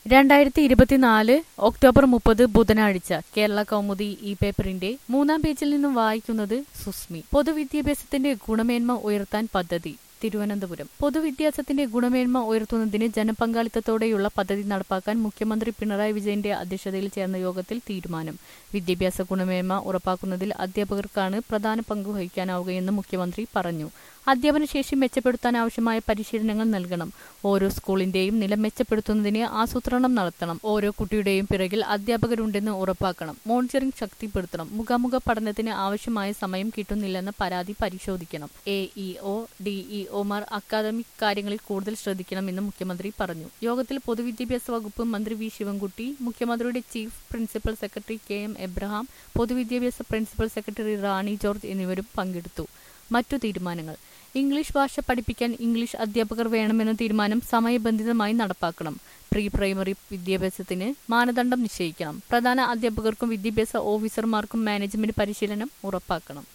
രണ്ടായിരത്തി ഇരുപത്തിനാല് ഒക്ടോബർ മുപ്പത് ബുധനാഴ്ച കേരള കൗമുദി ഈ പേപ്പറിന്റെ മൂന്നാം പേജിൽ നിന്നും വായിക്കുന്നത് സുസ്മി പൊതുവിദ്യാഭ്യാസത്തിന്റെ ഗുണമേന്മ ഉയർത്താൻ പദ്ധതി തിരുവനന്തപുരം പൊതുവിദ്യാഭ്യാസത്തിന്റെ ഗുണമേന്മ ഉയർത്തുന്നതിന് ജനപങ്കാളിത്തത്തോടെയുള്ള പദ്ധതി നടപ്പാക്കാൻ മുഖ്യമന്ത്രി പിണറായി വിജയന്റെ അധ്യക്ഷതയിൽ ചേർന്ന യോഗത്തിൽ തീരുമാനം വിദ്യാഭ്യാസ ഗുണമേന്മ ഉറപ്പാക്കുന്നതിൽ അധ്യാപകർക്കാണ് പ്രധാന പങ്ക് വഹിക്കാനാവുകയെന്ന് മുഖ്യമന്ത്രി പറഞ്ഞു അധ്യാപന ശേഷി മെച്ചപ്പെടുത്താൻ ആവശ്യമായ പരിശീലനങ്ങൾ നൽകണം ഓരോ സ്കൂളിന്റെയും നില മെച്ചപ്പെടുത്തുന്നതിന് ആസൂത്രണം നടത്തണം ഓരോ കുട്ടിയുടെയും പിറകിൽ അധ്യാപകരുണ്ടെന്ന് ഉറപ്പാക്കണം മോണിറ്ററിംഗ് ശക്തിപ്പെടുത്തണം മുഖാമുഖ പഠനത്തിന് ആവശ്യമായ സമയം കിട്ടുന്നില്ലെന്ന പരാതി പരിശോധിക്കണം എ ഇഒ ഡിഇഒമാർ അക്കാദമിക് കാര്യങ്ങളിൽ കൂടുതൽ ശ്രദ്ധിക്കണമെന്ന് മുഖ്യമന്ത്രി പറഞ്ഞു യോഗത്തിൽ പൊതുവിദ്യാഭ്യാസ വകുപ്പ് മന്ത്രി വി ശിവൻകുട്ടി മുഖ്യമന്ത്രിയുടെ chief principal secretary K M Abraham പൊതുവിദ്യാഭ്യാസ പ്രിൻസിപ്പൽ സെക്രട്ടറി റാണി ജോർജ് എന്നിവരും പങ്കെടുത്തു മറ്റു തീരുമാനങ്ങൾ ഇംഗ്ലീഷ് ഭാഷ പഠിപ്പിക്കാൻ ഇംഗ്ലീഷ് അധ്യാപകർ വേണമെന്ന തീരുമാനം സമയബന്ധിതമായി നടപ്പാക്കണം പ്രീ പ്രൈമറി വിദ്യാഭ്യാസത്തിന് മാനദണ്ഡം നിശ്ചയിക്കണം പ്രധാന അധ്യാപകർക്കും വിദ്യാഭ്യാസ ഓഫീസർമാർക്കും മാനേജ്മെന്റ് പരിശീലനം ഉറപ്പാക്കണം